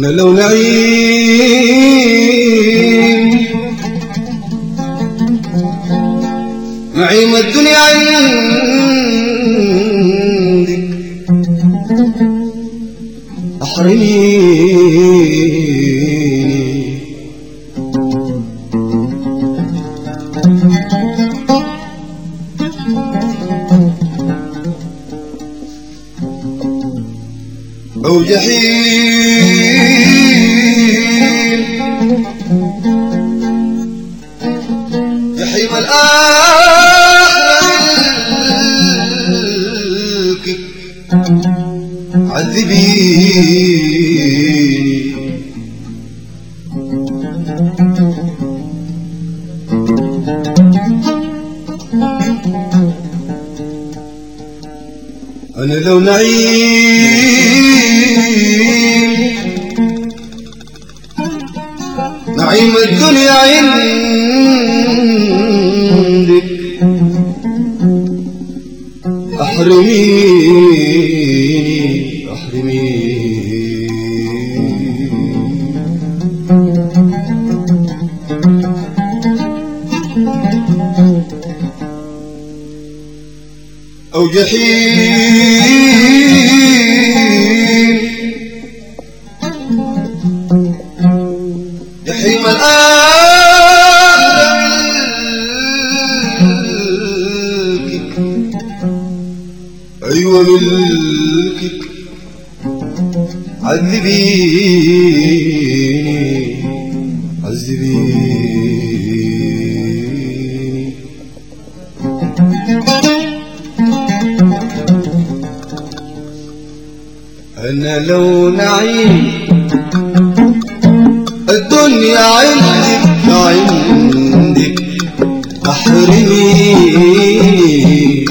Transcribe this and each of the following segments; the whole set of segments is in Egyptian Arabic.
أنا لو نعيم نعيم الدنيا عندك أحرميني أو جحيم جحيم الآخرة عذبيني أنا لو نعيم نعيم الدنيا عندك أحرميني أحرميني أو جحيم جحيم الآخرة أيوة ملكك عذبيني عذبيني أنا لو نعيم الدنيا عندك عندك أحرميني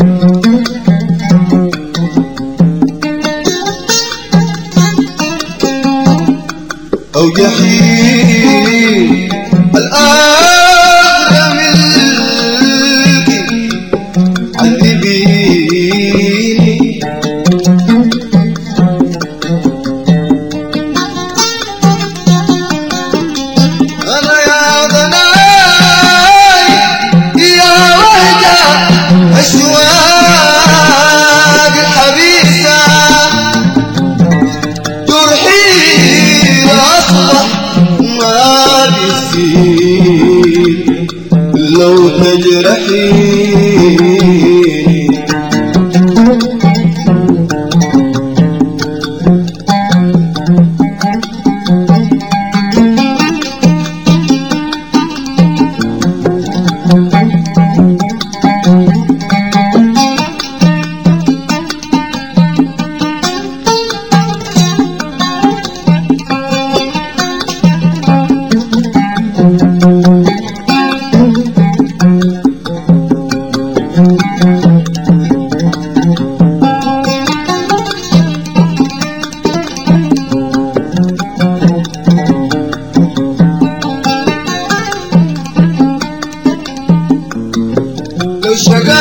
أو جحيم الآخرة ملكي عذبيني أنا يا ضناي يا وهجة أشواق الحبيسة ترحيل أصبح ما بيصير لو تجرحيني لو شقاي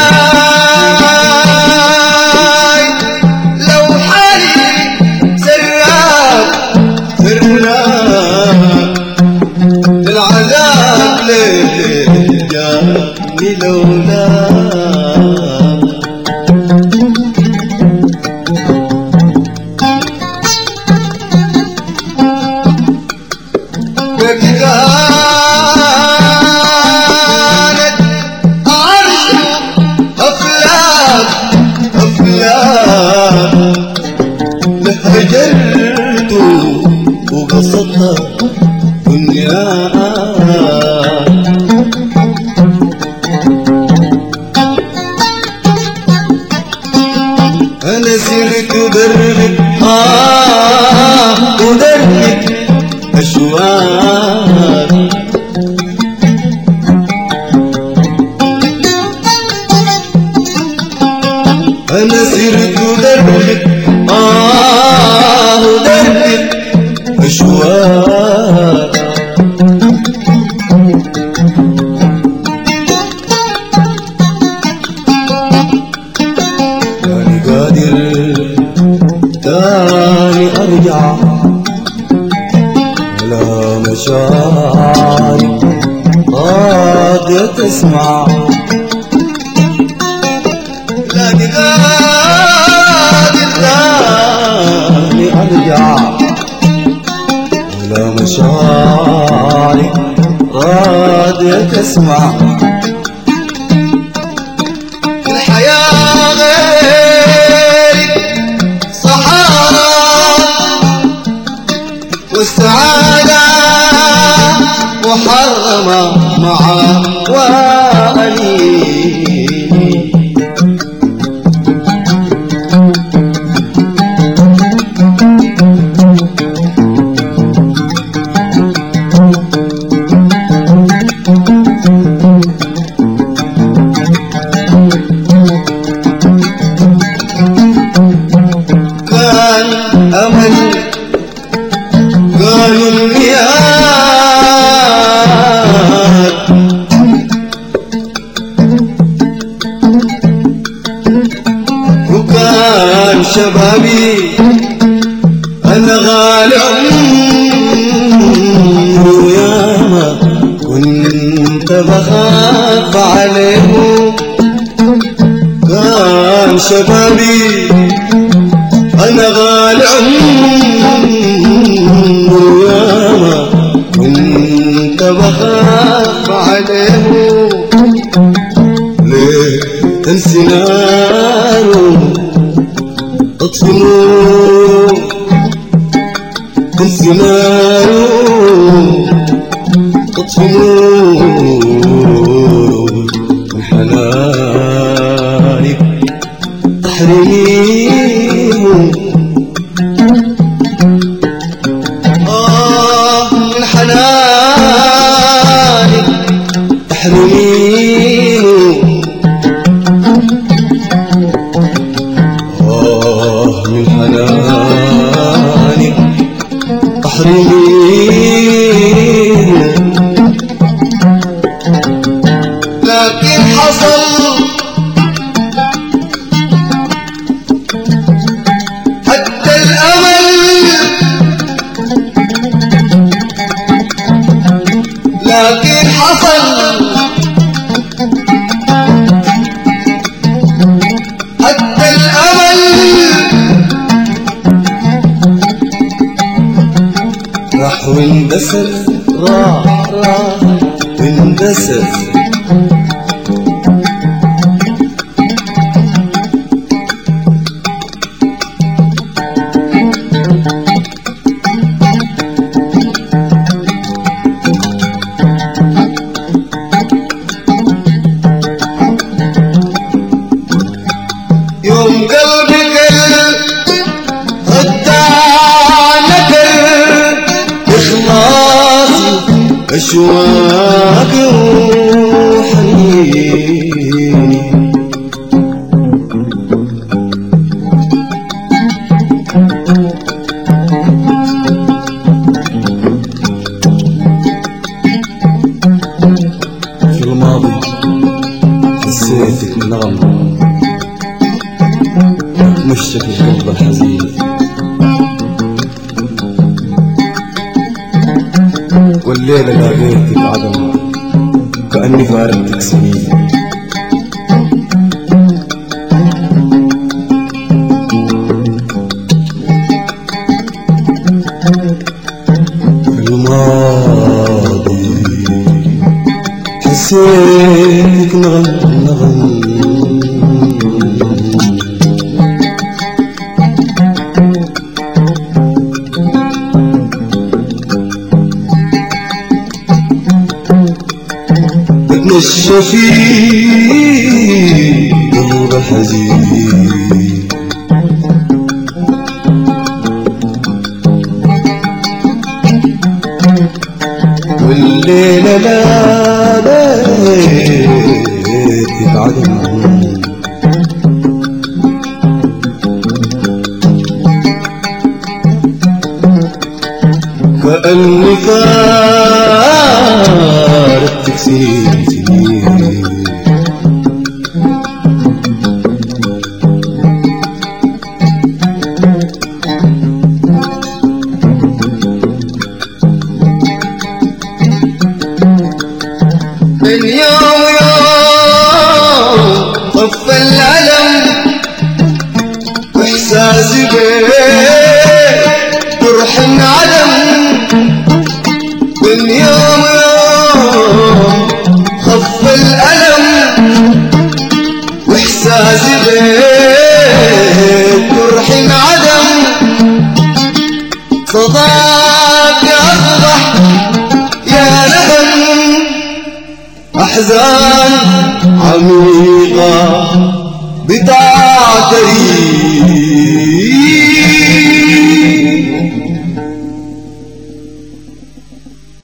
لو حالي سراب سراب العذاب ليه جاني لولاك وكانت عرش أفلاك أفلاك هجرت وقصدها دنيا أنا سرت دربك آه ودربك أشواق مشاعري راضية تسمع لكن قادر تاني أرجع ولا مشاعري راضية تسمع الحياة غيرك صحارى والسعادة محرمة مع وأنيني كان أمل قالوا المياه وكان شبابي أنا غالي عمري ياما كنت بخاف عليهم كان شبابي أنا غالي عمري ياما كنت بخاف عليهم ليه تنسي ناره اطفي نور تنسي ناره اطفي نور من حنانك تحرميهم آه من حنانك تحرميهم آه من حنانك تحرميهم لكن حصل حتى الأمل لكن حصل حتى الأمل راح واندسر راح راح واندسر يوم قلبك ودع نكر إخلاصي أشواق وحنيني في الماضي حسيتك نغم مشت القلب الحزين والليلة لقيتك عدم كأني فارقتك سنين في الماضي حسيتك نغم نغم بتمشى في قلب الحزين والليلة لا بيت عدم كأني فارقتك سنين سنين من يوم يوم خف الألم وإحساسي بيه جرح عدم من يوم يوم خف الألم وإحساسي بيه جرح عدم صداك أصبح يا ندم أحزان عميقة بتعتري